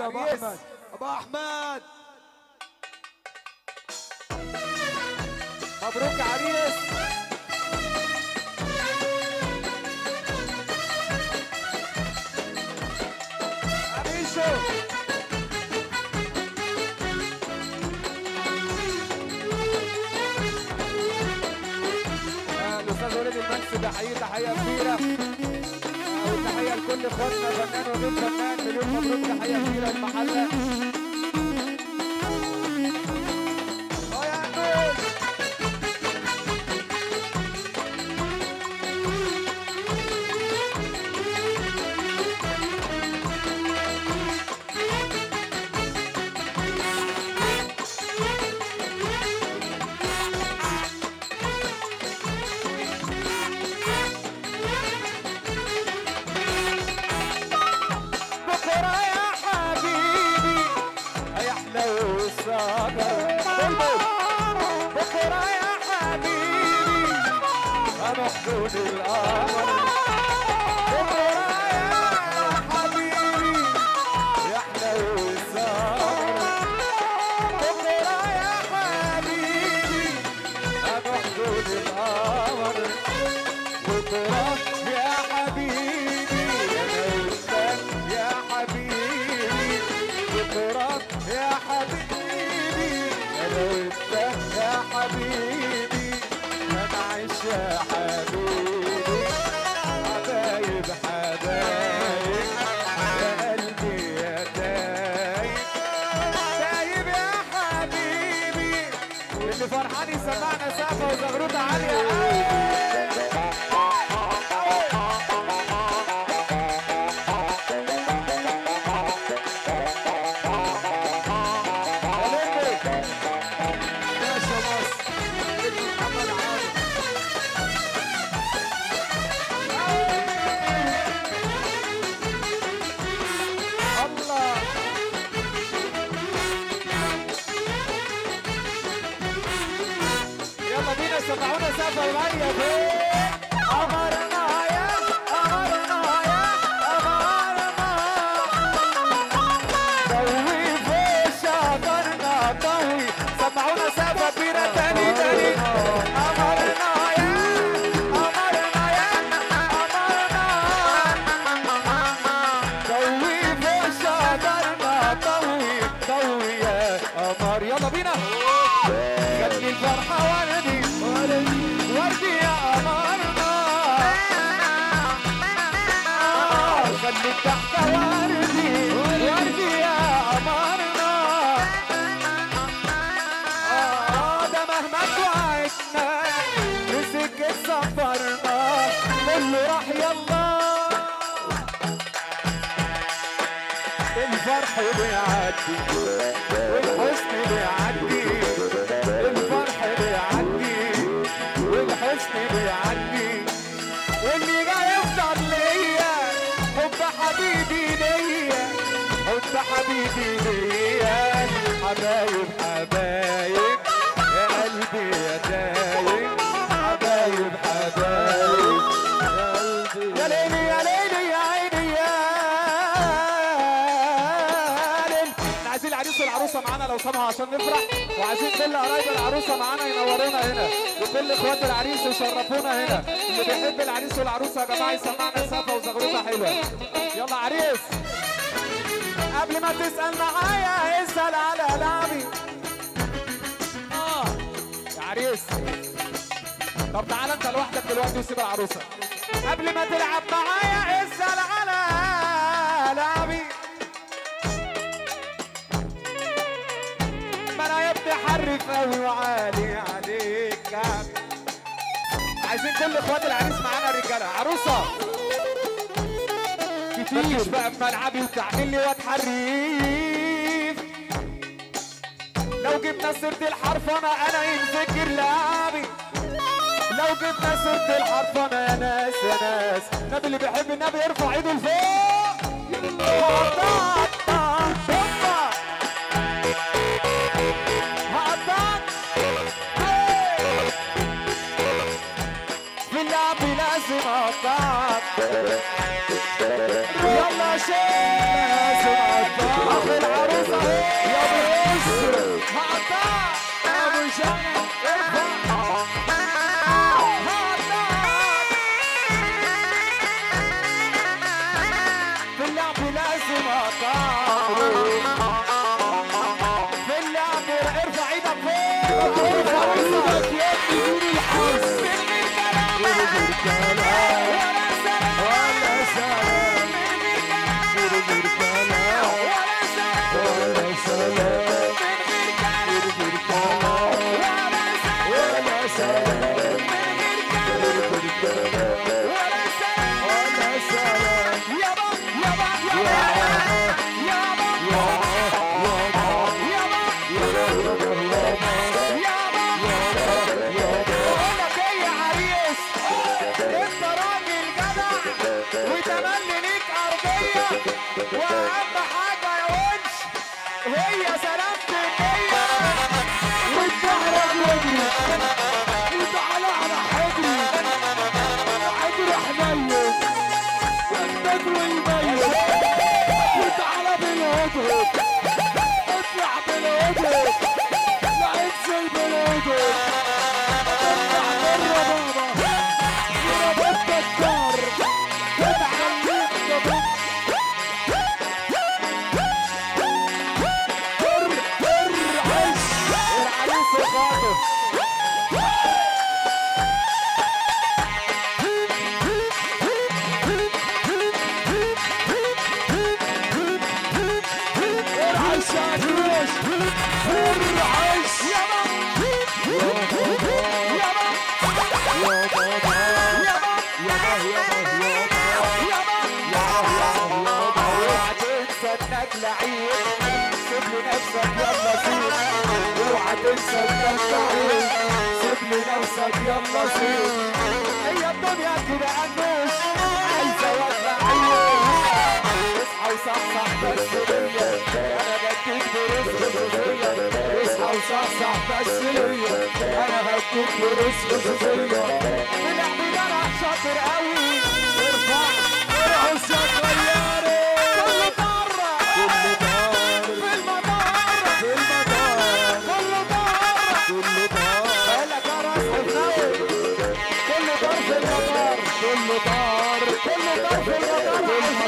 كبير ابو عريس. احمد ابو احمد مبروك يا عريس عريشو آه، الاستاذ وليد المنسي بحييه تحيه كبيره آه، وتحيه لكل اخواتنا فنان وغير فنان مليون مبروك تحيه كبيره المحله اه يا نور بكرة يا حبيبي هيحلو الصبر بكرة يا حبيبي هنحضن القمر بكرة يا حبيبي يحلو الصبر بكرة يا حبيبي هنحضن القمر بكرة يا حبيبي أنا وأنت يا حبيبي بكرة يا حبيبي أنا وأنت يا حبيبي هنعيش يا حبيبي حبايب حبايب يا قلبي يا دايب دايب يا حبيبي اللي فرحان يسمعنا سقفه وزغروطه عاليه قوي باشا مصر ابن محمد عادل الله يلا بينا سمعونا سقفة ومية فين قمرنا يا قمرنا يا قمرنا ضوي فوق شجرنا ضوي سمعونا سقفة كبيرة تاني تاني قمرنا يا قمرنا يا قمرنا ضوي فوق شجرنا ضوي ضوي يا قمر يلا بينا خلي الفرحة وردي وردي يا قمرنا آه، خلي الضحكة وردي وردي يا قمرنا آه، ده مهما توعدنا بسكة سفرنا كله راح يلا الفرح بيعدي والحزن بيعدي الفرح بيعدي والحزن بيعدي واللي جاي يفضل ليا حب حبيبي ليا حب حبيبي ليا حبايب حبايب يا قلبي يا دايب حبايب حبايب يا قلبي يا ليلي يا ليلي يا عيني يا ليل احنا عايزين العريس والعروسه معانا لو سمحوا عشان نفرح وعايزين كل قرايب العروسه معانا ينورونا هنا وكل اخوات العريس يشرفونا هنا اللي بيحب العريس والعروسه يا جماعه يسمعنا سقفه وزغروطه حلوه يلا عريس قبل ما تسال معايا اسال على لعبي اه يا عريس طب تعالى انت لوحدك دلوقتي وسيب العروسه قبل ما تلعب معايا اسال على لعبي ما انا يا ابني حرف قوي وعالي عليك كعبي عايزين كل اخوات العريس معانا الرجاله عروسه كتير بقى في ملعبي وتعمل لي واد حريف لو جبنا سيرة الحرف انا انا ينفكر لعبي لو جبنا سيرة الحرف انا يا ناس يا ناس النبي اللي بيحب النبي يرفع ايده لفوق هقطعك شوفها هقطعك في اللعب لازم اقطعك يلا شيل لازم اقطعك اخ العروسه يا ابو يسر هقطع ابو جنى في اللعب لازم اقطع في اللعب ارفع ايدك فوق ارفع ايدك يا ابني دون الحظ من غير كلام غير كلام ولا سلام ولا سلام من غير كلام غير كلام ولا سلام ولا سلام من غير كلام غير كلام ولا سلام ولا سلام من غير كلام غير كلام ولا سلام ولا سلام يابا يابا يابا يابا يابا بقول لك ايه يا عريس انت راجل جدع وتملي ليك ارضيه واهم حاجه يا ونش هي سلامه النيه والدهر يجري وتعالى على حجري حجري حنين والبدر يميز وتعالى بالهدهد اطلع بالهدهد لا انزل بالهدهد اطلع بره بابا وربطت الدار تتعلم تبط فر فر عش العريس الخاطب العش عدوش فر عش يابا يا يابا بابا يابا يابا اوعى تنسى انك لعيب سيب لي نفسك يلا سيب اوعى تنسى انك لعيب سيب لي نفسك يلا سيب هي الدنيا كده انوش عايزه واد لعيب اصحى وصحصح بس ليا انا بديك برزق خصوصيه اصحى وصحصح بس ليا انا بديك برزق خصوصيه في لعبي ده انا شاطر قوي ارفع ارقص يا طياري كل مرة كل دار في المطار في المطار كل مرة كل دار قالك يا راس حفناوي كل دار في المطار كل دار كل دار في المطار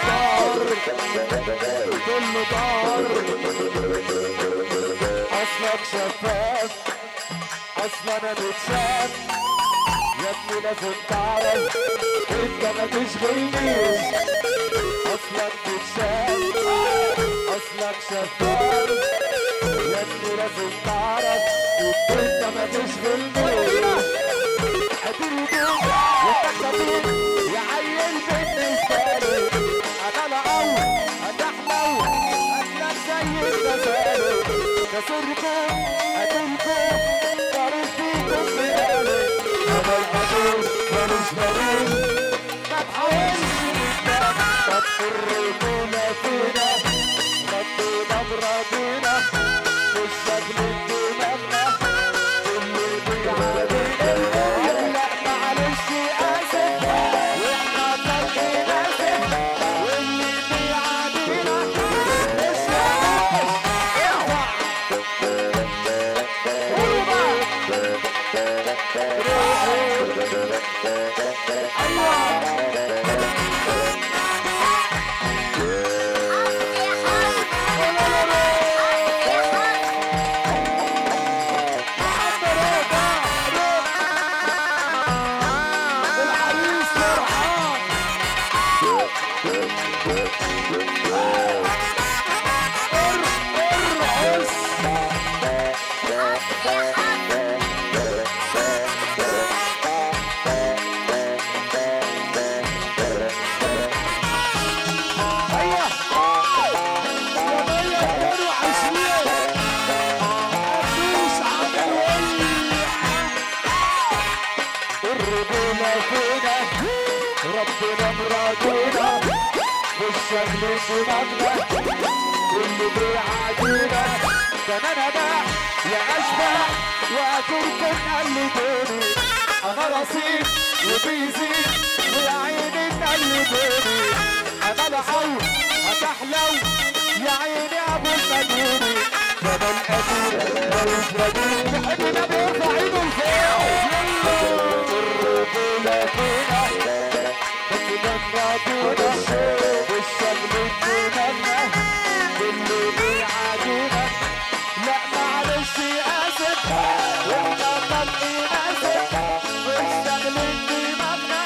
كل دار كل دار اصلك شفاف اصلا انا متشاف يا ابني لازم تعرف انت ما تشغلنيش اصلك متشاف اصلك شفاف يا ابني لازم تعرف انت ما تشغلنيش اديني دوب والتكتبين يا عيل بالنسبه لي انا لا اول هتحلو اكلك زي الغزاله كسركم اديلكم طريق فيكم بلالي انا العدو مالوش بديل ما تحاولش طب الرجوله فينا خدينا براضينا والشكل دماغنا اللي بيعادينا هلا معلش اسف واحنا طالعين اسف واللي بيعادينا مش عايش اوعى قولوا بقى العريس فرحان ارقص هيا يا مية 22 مفيش عامل ولي الرجولة فينا ربنا مرادينا والشغل دماغنا اللي بيعادينا ده انا بقى يا اشبه واكلكم قلدوني انا رصيد وبيزيد ويا عيني قلدوني انا العون هتحلو يا عيني ابو المديني جبل قدير ملوش بديل يحب النبي يرفع ايده لفوق الرجولة فينا بس بنادونا والشغل فينا اللي بيعادينا لا معلش اسف واحنا طالعين اسف والشغل دماغنا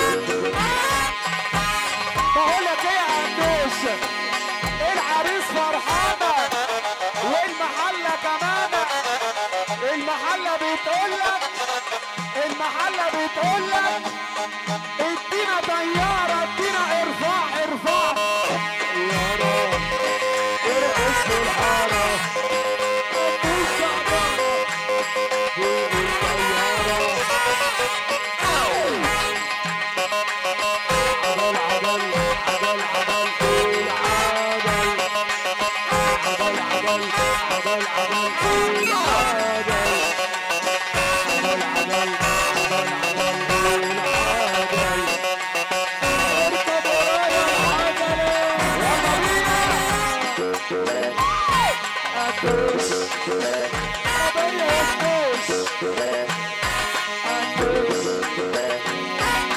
بقول لك ايه يا قندوش العريس فرحانه والمحله كمان المحله بتقول لك المحله بتقول لك ادينا طياره ادينا ارفع ارفع طياره ارقص في الحاره قندوش شعبانه فوق الطياره عدل عدل عدل عدل قول عدل عدل عدل عدل عدل قول عدل عدل عدل عدل عدل قول عدل اركب ورايا العجلة يلا بينا أدوس أبي أدوس أدوس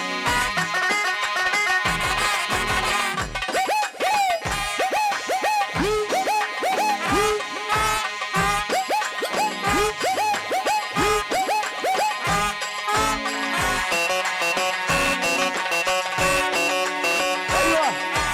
ايوه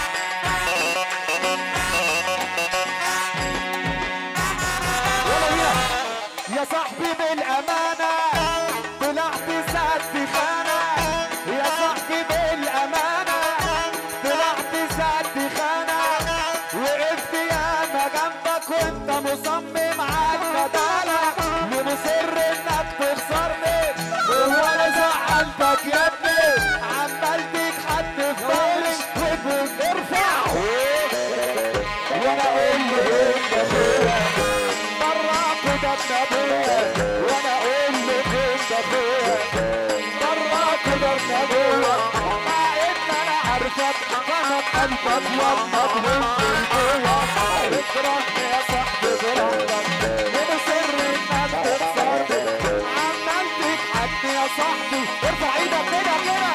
يلا بينا يا صاحبي بالامانه طلعت سد خانه يا صاحبي بالامانه طلعت سد خانه وقفت ياما جنبك وانت مصمم على الجدالة لمصر انك تخسرني هو انا زعلتك يا ابني عمال تتحد في ظهري وبترفع وانا اقول له انت اخويا مرة كده ابويا وانا اقول له انت اخويا مرة كده ابويا مع ان انا عارفك انا قلبك وامك وانت الجوه اكرهني يا صاحبي بربك ومصر انك تخسرني عمال تتحدي يا صاحبي ارفع ايدك كده كده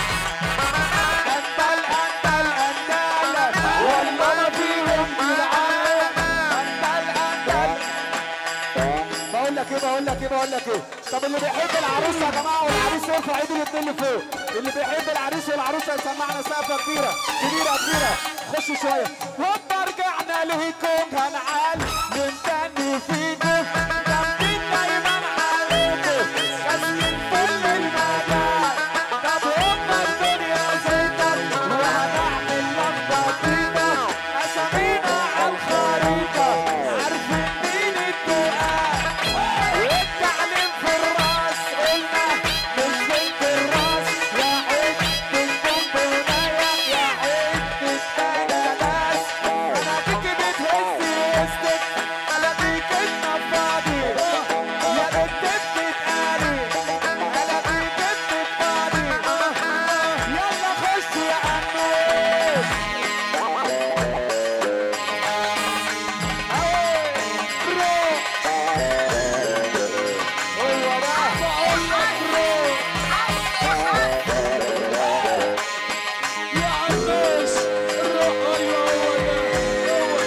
أندل أندل أندل والله ما فيهم جدعان أندل أندل بقول لك ايه بقول لك ايه بقول لك ايه طب اللي بيحب العروسه يا جماعه والعريس يرفع ايده الاثنين لفوق اللي بيحب العريس والعروسه يسمعنا سقفه كبيره كبيره كبيره خش شويه هوبا رجعنا ليكم هنعال من تاني فيكم جامدين دايما عليكم خاسين كل المجال طب هوبا الدنيا زيتك وهنعمل لمبه جديده اسامينا على الخريطه عارفين مين التقال والتعليم في الراس قلنا مش بنت الراس يا حتة البونبوناية يا حتة بناداس أنا بيكي بتهزي وسطك أنا بيك النفاضي يا بنت بتتقالي أنا بيك بتتفاضي يلا خش يا أنوس أوي روح هو ده بقول لك روح يا عباس روح ايوه هو ده هو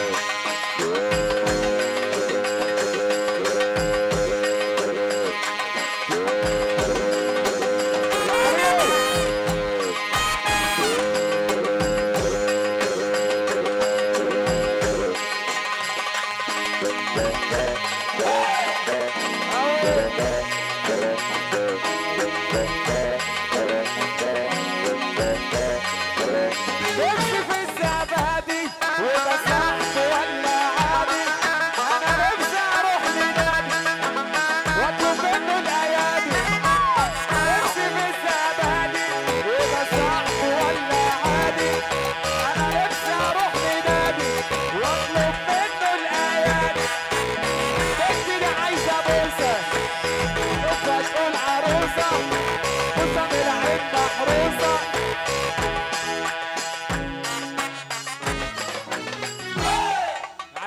نفسي في الزبادي وبسحب ولا عادي انا نفسي اروح لنادي واطلب منه الايادي نفسي في الزبادي وبسحب ولا عادي انا نفسي اروح لنادي واطلب منه الايادي بنتي دي عايزه بوسه بوسه تقول عروسه بوسه من العين محروسه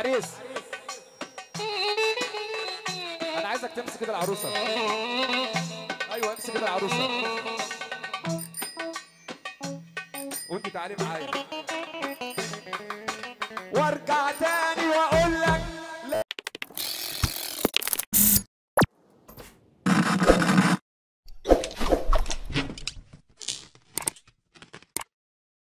عريس انا عايزك تمسك كده العروسه ايوه امسك كده العروسه وانت تعالي معايا وارجع تاني واقول